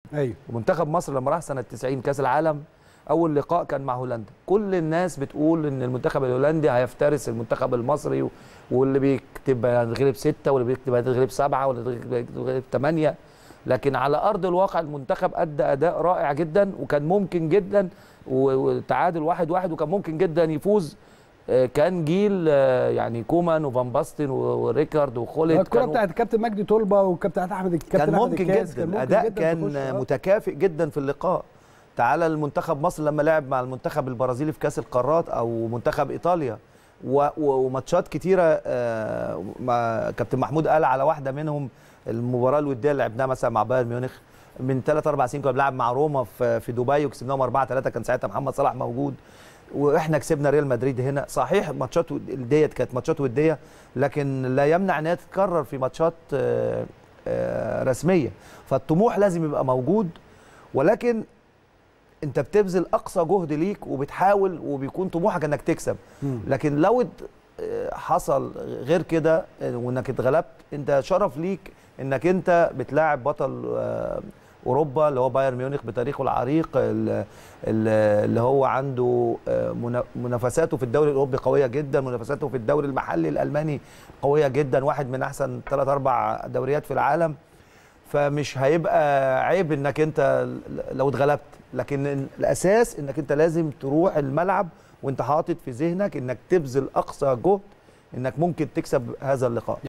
ايوه ومنتخب مصر لما راح سنه 90 كاس العالم اول لقاء كان مع هولندا كل الناس بتقول ان المنتخب الهولندي هيفترس المنتخب المصري و- واللي بيكتب هيتغلب ستة واللي بيكتب هيتغلب سبعة واللي بيتغلب ثمانية لكن على ارض الواقع المنتخب ادى اداء رائع جدا وكان ممكن جدا و- وتعادل واحد واحد وكان ممكن جدا يفوز آه، كان جيل آه، يعني كومان وفان باستن و- وريكارد وخولت الكره كانوا- بتاعت الكابتن مجدي طلبه والكابتن احمد الكابتن كان أحمد ممكن الكاس، جدا ممكن الاداء جداً كان تخش، آه. متكافئ جدا في اللقاء تعالى المنتخب مصر لما لعب مع المنتخب البرازيلي في كاس القارات او منتخب ايطاليا و- و- وماتشات كتيره آه، مع كابتن محمود قال على واحده منهم المباراه الوديه اللي لعبناها مثلا مع بايرن ميونخ من ثلاث اربع سنين كنا بنلعب مع روما في في دبي وكسبناهم 4 3 كان ساعتها محمد صلاح موجود واحنا كسبنا ريال مدريد هنا صحيح ماتشات ود- ديت كانت ماتشات وديه لكن لا يمنع انها تتكرر في ماتشات آه، آه، رسميه فالطموح لازم يبقى موجود ولكن انت بتبذل اقصى جهد ليك وبتحاول وبيكون طموحك انك تكسب مم. لكن لو ات- آه، حصل غير كده آه، وانك اتغلبت انت شرف ليك انك انت بتلاعب بطل آه، اوروبا اللي هو بايرن ميونخ بتاريخه العريق ال- ال- اللي هو عنده آه، منا- منافساته في الدوري الاوروبي قويه جدا منافساته في الدوري المحلي الالماني قويه جدا واحد من احسن ثلاث اربع دوريات في العالم فمش هيبقى عيب انك انت لو اتغلبت لكن الاساس انك انت لازم تروح الملعب وانت حاطط في ذهنك انك تبذل اقصى جهد انك ممكن تكسب هذا اللقاء